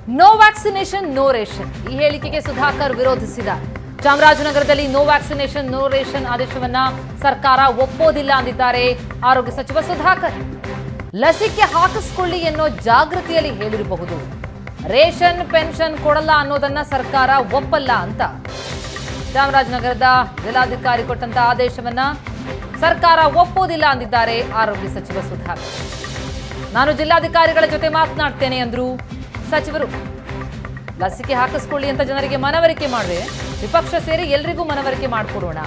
no vaccination no ration ಈ ಹೇಳಿಕೆಗೆ ಸುಧಾಕರ್ ವಿರೋಧಿಸಿದ್ದಾರೆ ಚಾಮರಾಜನಗರದಲ್ಲಿ ನೋ ವ್ಯಾಕ್ಸಿನೇಷನ್ ನೋ ರೇಷನ್ ಆದೇಶವನ್ನ ಸರ್ಕಾರ ಒಪ್ಪೋದಿಲ್ಲ ಅಂದಿದ್ದಾರೆ ಆರೋಗ್ಯ ಸಚಿವ ಸುಧಾಕರ್ ಲಸಿಕೆ ಹಾಕಿಸ್ಕೊಳ್ಳಿ ಎನ್ನೋ ಜಾಗೃತಿಯಲ್ಲಿ ಹೇಳಿರಬಹುದು ರೇಷನ್ ಪೆನ್ಷನ್ ಕೊಡಲ್ಲ ಅನ್ನೋದನ್ನ ಸರ್ಕಾರ ಒಪ್ಪಲ್ಲ ಅಂತ ಚಾಮರಾಜನಗರದ ಜಿಲ್ಲಾಧಿಕಾರಿ ಕೊಟ್ಟಂತ ಆದೇಶವನ್ನ ಸರ್ಕಾರ ಒಪ್ಪೋದಿಲ್ಲ ಅಂದಿದ್ದಾರೆ ಆರೋಗ್ಯ ಸಚಿವ ಸುಧಾಕರ್ ನಾನು ಜಿಲ್ಲಾಧಿಕಾರಿಗಳ ಜೊತೆ ಮಾತನಾಡ್ತೇನೆ ಅಂದ್ರು ಸಚಿವರು ಲಸಿಕೆ ಹಾಕಿಸ್ಕೊಳ್ಳಿ ಅಂತ ಜನರಿಗೆ ಮನವರಿಕೆ ಮಾಡುವೆ ವಿಪಕ್ಷ ಸೇರಿ ಎಲ್ರಿಗೂ ಮನವರಿಕೆ ಮಾಡಿಕೊಡೋಣ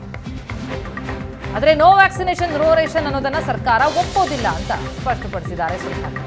ಆದ್ರೆ ನೋ ವ್ಯಾಕ್ಸಿನೇಷನ್ ನೋ ರೇಷನ್ ಅನ್ನೋದನ್ನ ಸರ್ಕಾರ ಒಪ್ಪೋದಿಲ್ಲ ಅಂತ ಸ್ಪಷ್ಟಪಡಿಸಿದ್ದಾರೆ ಸುಧಾಕರ್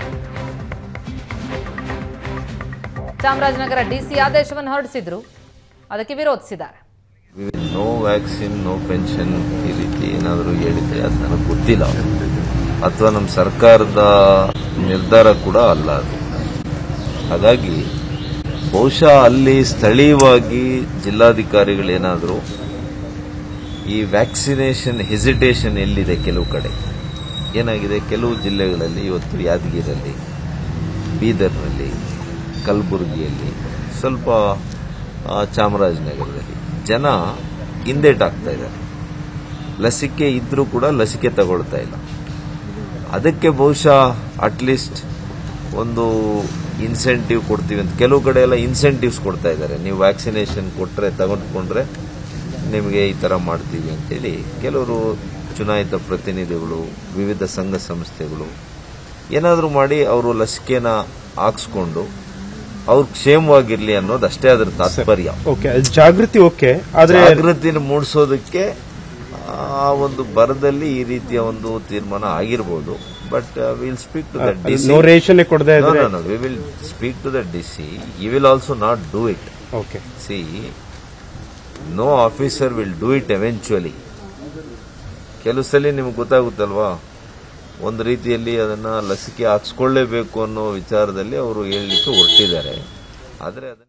ಚಾಮರಾಜನಗರ ಡಿಸಿ ಆದೇಶವನ್ನು ಹೊರಡಿಸಿದ್ರು ಅದಕ್ಕೆ ವಿರೋಧಿಸಿದ್ದಾರೆ ನೋ ವ್ಯಾಕ್ಸಿನ್ ನೋ ಪೆನ್ಷನ್ ಈ ರೀತಿ ಏನಾದರೂ ಹೇಳಿದ್ರೆ ಅದು ನನಗೆ ಗೊತ್ತಿಲ್ಲ ಅಥವಾ ನಮ್ಮ ಸರ್ಕಾರದ ನಿರ್ಧಾರ ಕೂಡ ಅಲ್ಲ ಅದು ಹಾಗಾಗಿ ಬಹುಶಃ ಅಲ್ಲಿ ಸ್ಥಳೀಯವಾಗಿ ಜಿಲ್ಲಾಧಿಕಾರಿಗಳೇನಾದರೂ ಈ ವ್ಯಾಕ್ಸಿನೇಷನ್ ಹೆಸಿಟೇಷನ್ ಎಲ್ಲಿದೆ ಕೆಲವು ಕಡೆ ಏನಾಗಿದೆ ಕೆಲವು ಜಿಲ್ಲೆಗಳಲ್ಲಿ ಇವತ್ತು ಯಾದಗಿರಲ್ಲಿ ಬೀದರ್ನಲ್ಲಿ ಕಲಬುರಗಿಯಲ್ಲಿ ಸ್ವಲ್ಪ ಆ, ಚಾಮರಾಜನಗರದಲ್ಲಿ ಜನ ಹಿಂದೇಟಾಗ್ತಾ ಇದ್ದಾರೆ ಲಸಿಕೆ ಇದ್ರೂ ಕೂಡ ಲಸಿಕೆ ತಗೊಳ್ತಾ ಇಲ್ಲ ಅದಕ್ಕೆ ಬಹುಶಃ ಅಟ್ಲೀಸ್ಟ್ ಒಂದು ಇನ್ಸೆಂಟಿವ್ ಕೊಡ್ತೀವಿ ಅಂತ ಕೆಲವು ಕಡೆ ಎಲ್ಲ ಇನ್ಸೆಂಟಿವ್ಸ್ ಕೊಡ್ತಾ ಇದ್ದಾರೆ ನೀವು ವ್ಯಾಕ್ಸಿನೇಷನ್ ಕೊಟ್ಟರೆ ತಗೊಂಡ್ಕೊಂಡ್ರೆ ನಿಮಗೆ ಈ ಥರ ಮಾಡ್ತೀವಿ ಅಂತೇಳಿ ಕೆಲವರು ಚುನಾಯಿತ ಪ್ರತಿನಿಧಿಗಳು ವಿವಿಧ ಸಂಘ ಸಂಸ್ಥೆಗಳು ಏನಾದರೂ ಮಾಡಿ ಅವರು ಲಸಿಕೆನ ಹಾಕ್ಸ್ಕೊಂಡು ಅವ್ರು ಕ್ಷೇಮವಾಗಿರ್ಲಿ ಅನ್ನೋದು ಅಷ್ಟೇ ಅದರ ತಾತ್ಪರ್ಯ ಓಕೆ ಜಾಗೃತಿ ಓಕೆ ಆದ್ರೆ ಜಾಗೃತಿನ ಮೂಡಿಸೋದಕ್ಕೆ ಆ ಒಂದು ಬರದಲ್ಲಿ ಈ ರೀತಿಯ ಒಂದು ತೀರ್ಮಾನ ಆಗಿರ್ಬೋದು but will speak to the DC no ration ಕೊಡದೆ ಇದ್ರೆ we will speak to the DC you will also not do it okay see no officer will do it eventually ಕೆಲವು ಸಲ ನಿಮ್ಗೆ ಗೊತ್ತಾಗುತ್ತಲ್ವಾ ಒಂದು ರೀತಿಯಲ್ಲಿ ಅದನ್ನ ಲಸಿಕೆ ಹಾಕ್ಸ್ಕೊಳ್ಳೇಬೇಕು ಅನ್ನೋ ವಿಚಾರದಲ್ಲಿ ಅವರು ಹೇಳಲಿಕ್ಕೆ ಹೊರಟಿದ್ದಾರೆ ಆದರೆ ಅದನ್ನ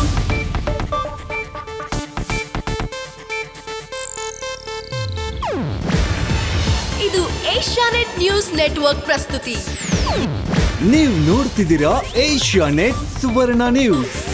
ಇದು ಏಷ್ಯಾನೆಟ್ ನ್ಯೂಸ್ ನೆಟ್ವರ್ಕ್ ಪ್ರಸ್ತುತಿ ನೀವು ನೋಡ್ತಿದ್ದೀರಾ ಏಷ್ಯಾ ನೆಟ್ ಸುವರ್ಣ ನ್ಯೂಸ್